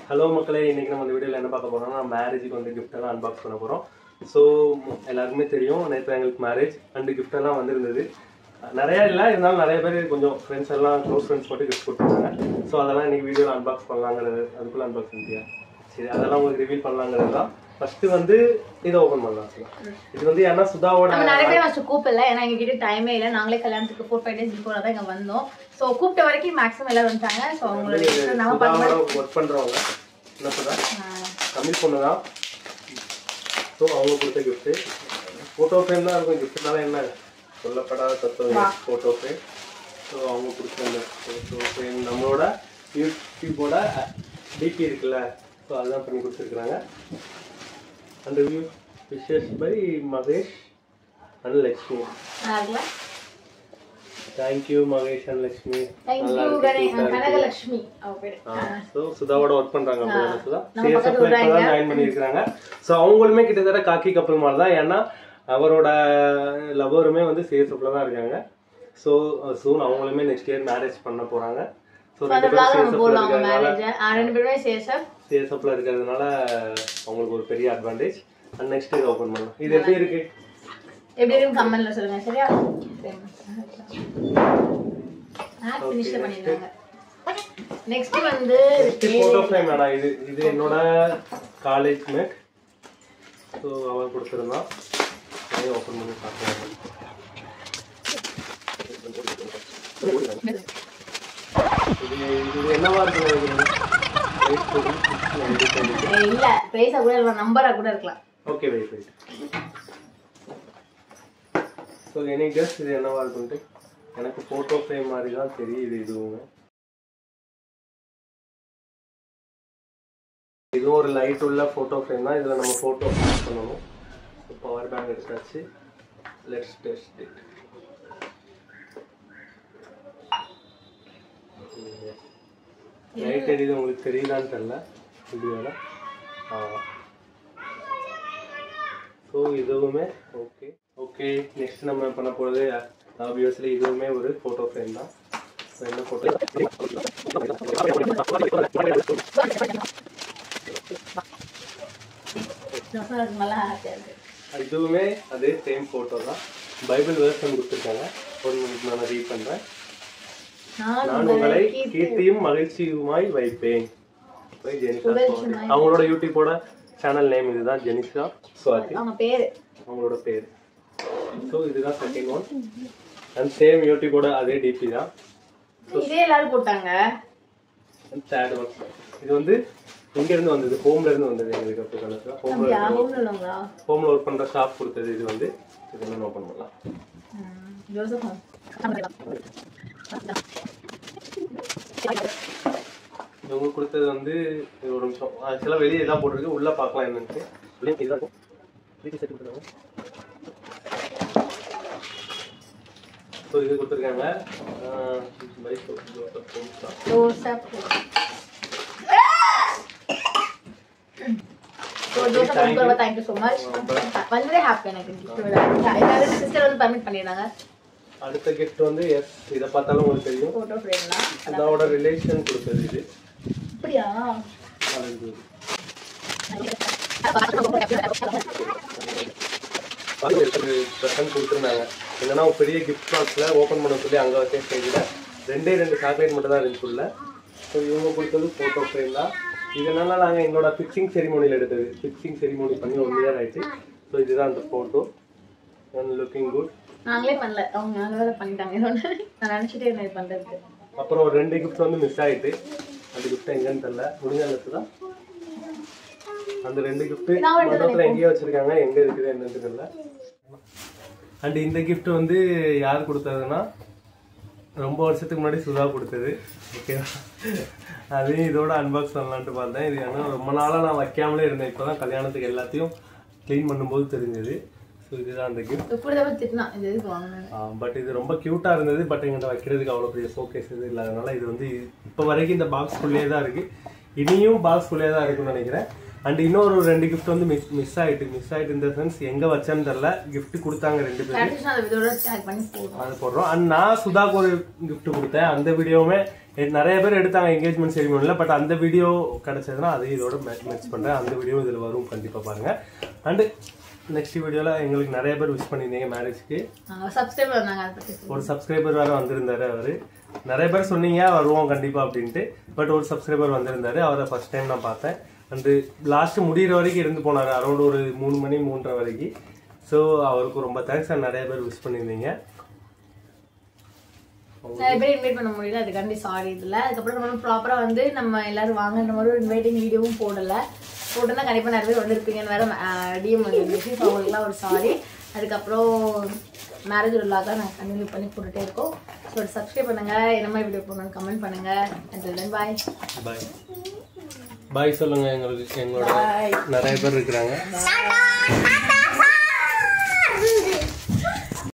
Hello மக்களே இன்னைக்கு நம்ம இந்த வீடியோவில் என்ன பார்க்க போறோம்னா மேரேஜுக்கு வந்து gift எல்லாம் அன்பாக்ஸ் பண்ண போகிறோம் ஸோ எல்லாருக்குமே தெரியும் நேற்று எங்களுக்கு மேரேஜ் அண்டு gift எல்லாம் வந்திருந்தது நிறைய இல்லை இருந்தாலும் நிறைய பேர் கொஞ்சம் ஃப்ரெண்ட்ஸ் எல்லாம் க்ளோஸ் ஃப்ரெண்ட்ஸ் போட்டு gift கொடுத்துருக்காங்க ஸோ அதெல்லாம் இன்னைக்கு வீடியோவில் அன்பாக்ஸ் பண்ணலாங்கிறது அதுக்குள்ளே அன்பாக்ஸ் பண்ணிட்டியா சரி அதெல்லாம் உங்களுக்கு ரிவீல் பண்ணலாங்கிறது தான் ஃபஸ்ட்டு வந்து இதை ஓப்பன் பண்ணலாம் இது வந்து ஏன்னா சுதாவோட நம்ம நிறைய பேர் ஃபர்ஸ்ட் கூப்பிடல ஏன்னா எங்க கிட்ட டைமே இல்லை நாங்களே கல்யாணத்துக்கு ஃபோர் ஃபைவ் டேஸ் பிஃபோர் தான் இங்க வந்தோம் ஸோ கூப்பிட்ட வரைக்கும் மேக்ஸிமம் எல்லாரும் வந்துட்டாங்க ஸோ அவங்களோட gift நம்ம சுதாவோட பார்த்து ஒர்க் பண்ணுறவங்க என்ன சொல்கிறா தமிழ் பொண்ணு தான் ஸோ அவங்க கொடுத்த கிஃப்ட்டு ஃபோட்டோ ஃப்ரேம் தான் இருக்கும் கிஃப்ட்னால என்ன சொல்லப்படாத தத்துவம் ஃபோட்டோ ஃப்ரேம் ஸோ அவங்க கொடுத்த அந்த ஃபோட்டோ ஃப்ரேம் நம்மளோட யூடியூபோட டிபி இருக்குல்ல ஸோ அதுதான் பண்ணி கொடுத்துருக்குறாங்க அந்த view wishes by Mahesh and Lakshmi நல்லா இருக்குல்ல thank you Mahesh and Lakshmi thank you Kanakalakshmi அவ பேரு ஸோ சுதாவோட ஒர்க் பண்றாங்க அப்படிதானே சுதா நம்ம சிஎஸ்எஃப்ல பக்கத்து இப்போ தான் ஜாயின் பண்ணியிருக்காங்க ஸோ அவங்களுமே கிட்டத்தட்ட காக்கி கப்பல் மாதிரி தான் ஏன்னா அவரோட லவருமே வந்து சிஎஸ்எஃப்ல தான் இருக்காங்க ஸோ சூன் அவங்களுமே நெக்ஸ்ட் இயர் மேரேஜ் பண்ண போறாங்க ஸோ அந்த ரெண்டு பேரும் vlog நம்ம சிஎஸ்எஃப்ல போடலாம் அவங்க இருக்கிறதுனால மேரேஜ் ரெண்டு பேருமே சேஷம் சிஎஸ்எஃப்ல இருக்கிறதுனால அவங்களுக்கு ஒரு பெரிய advantage and next year open பண்ணலாம் இது எப்படி இருக்கு எப்படி இருக்குன்னு கமெண்ட்ல சொல்லுங்க சரியா ஃபினிஷ்ல பண்ணிருக்காங்க நெக்ஸ்ட் வந்து நெக்ஸ்ட் ஃபோட்டோ ஃப்ரேம் வேணாம் இது இது என்னோட காலேஜ் மேட் ஸோ அவன் கொடுத்துருந்தான் ஓப்பன் பண்ணி பார்க்கலாம் இது இது என்னவா இருக்கு ஏய், இல்ல பிரைஸா கூட இருக்கலாம் நம்பரா கூட இருக்கலாம் ஓகே வெயிட் வெயிட் ஸோ எனக்கு கெஸ் இது என்னவா இருக்குன்ட்டு எனக்கு ஃபோட்டோ ஃப்ரேம் மாதிரி தான் தெரியுது இதுவும் இதுவும் ஒரு லைட் உள்ள ஃபோட்டோ ஃப்ரேம் தான் இதில் நம்ம ஃபோட்டோ பண்ணணும் பவர் பேங்க் எடுத்தாச்சு லெட்ஸ் டெஸ்ட் இட் லைட் எரியுது உங்களுக்கு தெரியுதான்னு தெரியல வீடியோவில் ஸோ இதுவுமே ஓகே ஓகே நெக்ஸ்ட் நம்ம பண்ண போகிறது ஆப்வியஸ்லி இதுவுமே ஒரு ஃபோட்டோ ஃப்ரேம் தான் So, என்ன ஃபோட்டோ நல்லா ஹாப்பியா இருக்கு இதுவுமே அதே சேம் ஃபோட்டோ தான் பைபிள் வேர்ஷன் கொடுத்துருக்காங்க ஒரு மினிட் நான் ரீட் பண்ணுறேன் நான் நான் உங்களை கீர்த்தியும் மகிழ்ச்சியுமாய் வைப்பேன் By ஜெனிஷா சுவாதி. அவங்களோட யூடியூபோட சேனல் நேம் இதுதான் ஜெனிஷா சுவாதி அவங்க பேரு அவங்களோட பேர் ஸோ இதுதான் செகண்ட் ஒன் அண்ட் சேம் யூடியூபோட அதே டிபி தான் இதே எல்லாரும் போட்டாங்க அண்ட் தேர்ட் ஒன் இது வந்து இங்க இருந்து வந்தது ஹோம்ல இருந்து வந்தது எங்களுக்கு அப்போ கணக்கு ஹோம்ல அப்படியா ஹோம்ல உள்ளவங்களா ஹோம்ல ஒர்க் பண்ற ஷாப் கொடுத்தது இது வந்து இது வந்து ஓப்பன் பண்ணலாம் ம், ஜோசப் ஹோம் இவங்க கொடுத்தது வந்து இது ஒரு நிமிஷம் ஆக்சுவலாக வெளியே இதான் போட்டிருக்கு உள்ள பார்க்கலாம் என்னன்ட்டு உள்ளே இதுதான் இருக்கும் வீட்டு செட் கொடுத்துருக்காங்க ஸோ இது கொடுத்துருக்காங்க bike Joseph home so Joseph home ரொம்ப தேங்க்யூ ஸோ மச் வந்ததே ஹாப்பி எனக்கு gift விட எல்லாரும் சிஸ்டர் வந்து பர்மிட் பண்ணிடுறாங்க அடுத்த கிஃப்ட் வந்து எஸ் இதை பார்த்தாலும் உங்களுக்கு தெரியும் ஃபோட்டோ ஃப்ரேம்லாம் இதோட ரிலேஷன் கொடுத்தது இது அப்படியா அது இது. ப்ரெசன்ட் கொடுத்துருந்தாங்க என்னன்னா ஒரு பெரிய கிஃப்ட் பாக்ஸில் ஓப்பன் பண்ண சொல்லி அங்கே வச்ச ஸ்டேஜில் ரெண்டே ரெண்டு சாக்லேட் மட்டும் தான் இருந்துச்சு உள்ள ஸோ இவங்க கொடுத்தது ஃபோட்டோ ஃப்ரேம் தான் இதனால நாங்கள் எங்களோட ஃபிக்ஸிங் செரிமோனியில் எடுத்தது ஃபிக்ஸிங் செரிமோனி பண்ணி ஒன் இயர் ஆயிடுச்சு ஸோ இதுதான் அந்த ஃபோட்டோ அண்ட் லுக்கிங் குட் நாங்களே பண்ணல அவங்க நாங்களே பண்ணிட்டாங்க இதோட நான் நினச்சிட்டே இருந்தேன் இது பண்ணுறதுக்கு அப்புறம் ஒரு ரெண்டு கிஃப்ட் வந்து மிஸ் ஆயிட்டு அந்த கிஃப்ட் எங்கன்னு தெரியல முடிஞ்ச அளவுக்கு தான் அந்த ரெண்டு கிஃப்ட் மண்டபத்தில் எங்கேயோ வச்சிருக்காங்க எங்க இருக்குது என்னன்னு தெரியல அண்ட் இந்த கிஃப்ட் வந்து யார் கொடுத்ததுன்னா ரொம்ப வருஷத்துக்கு முன்னாடி சுதா கொடுத்தது ஓகேவா அதையும் இதோட அன்பாக்ஸ் பண்ணலான்ட்டு பார்த்தேன் இது ஏன்னா ரொம்ப நாளாக நான் வைக்காமலே இருந்தேன் இப்போ தான் கல்யாணத்துக்கு எல்லாத்தையும் க்ளீன் பண்ணும்போது தெரிஞ்சது ஸோ இதுதான் அந்த கிஃப்ட் இப்படி தான் திட்டினா இது எதுக்கு வாங்கினேன் பட் இது ரொம்ப க்யூட்டாக இருந்தது பட் எங்கிட்ட வைக்கிறதுக்கு அவ்வளோ பெரிய ஷோகேஸ் இது இல்லாதனால இது வந்து இப்போ வரைக்கும் இந்த பாக்ஸ்குள்ளேயே தான் இருக்கு இனியும் பாக்ஸ்குள்ளேயே தான் இருக்கும்னு நினைக்கிறேன் அண்ட் இன்னொரு ரெண்டு கிஃப்ட் வந்து மிஸ் மிஸ் ஆயிட்டு மிஸ் ஆயிட்டு இந்த சென்ஸ் எங்க வச்சேன்னு தெரியல gift கொடுத்தாங்க ரெண்டு பேரும் ட்ரெடிஷனல் அந்த இதோட டேக் பண்ணி போடுறோம் அது போடுறோம் அண்ட் நான் சுதாக்கு ஒரு gift கொடுத்தேன் அந்த வீடியோவுமே எ- நிறைய பேர் எடுத்தாங்க என்கேஜ்மெண்ட் செரிமோனியில் பட் அந்த வீடியோ கிடைச்சதுன்னா அதையும் இதோட மேட்ச் பண்றேன் அந்த வீடியோ இதுல வரும் கண்டிப்பா பாருங்க அண்ட் நெக்ஸ்ட் வீடியோல எங்களுக்கு நிறைய பேர் விஷ் பண்ணியிருந்தீங்க மேரேஜ்க்கு சப்ஸ்கிரைப் வந்தாங்க அதை பத்தி சொல்லுங்க. ஒரு சப்ஸ்கிரைபர் வேற வந்திருந்தாரு அவரு நிறைய பேர் சொன்னீங்க வருவோம் கண்டிப்பா அப்படின்ட்டு பட் ஒரு சப்ஸ்கிரைபர் வந்திருந்தாரு அவரை ஃபர்ஸ்ட் டைம் நான் பார்த்தேன் அண்டு லாஸ்ட் முடியிற வரைக்கும் இருந்து போனாரு அரௌண்ட் ஒரு மூணு மணி மூன்றரை வரைக்கும் ஸோ அவருக்கு ரொம்ப தேங்க்ஸ் நிறைய பேர் விஷ் பண்ணியிருந்தீங்க நிறைய பேர் இன்வைட் பண்ண முடியல அதுக்காண்டி சாரி இதுல அதுக்கப்புறம் நம்ம ப்ராப்பரா வந்து நம்ம எல்லாரும் வாங்குற மாதிரி ஒரு இன்வைட்டிங் வீடியோவும் போடல போட்டோம்னா கண்டிப்பா நிறைய பேர் வந்திருப்பீங்கன்னு வேற டிஎம் வந்துருந்துச்சு ஸோ அவங்களுக்குலாம் ஒரு சாரி அதுக்கப்புறம் மேரேஜ் உள்ளாக நாங்கள் கண்டினியூ பண்ணி போட்டுட்டே இருக்கோம் ஸோ சப்ஸ்கிரைப் பண்ணுங்க என்ன மாதிரி வீடியோ போடணும்னு கமெண்ட் பண்ணுங்க அண்ட் பாய் பாய் பாய் சொல்லுங்க எங்களுக்கு எங்களோட நிறைய பேர் இருக்கிறாங்க Bye.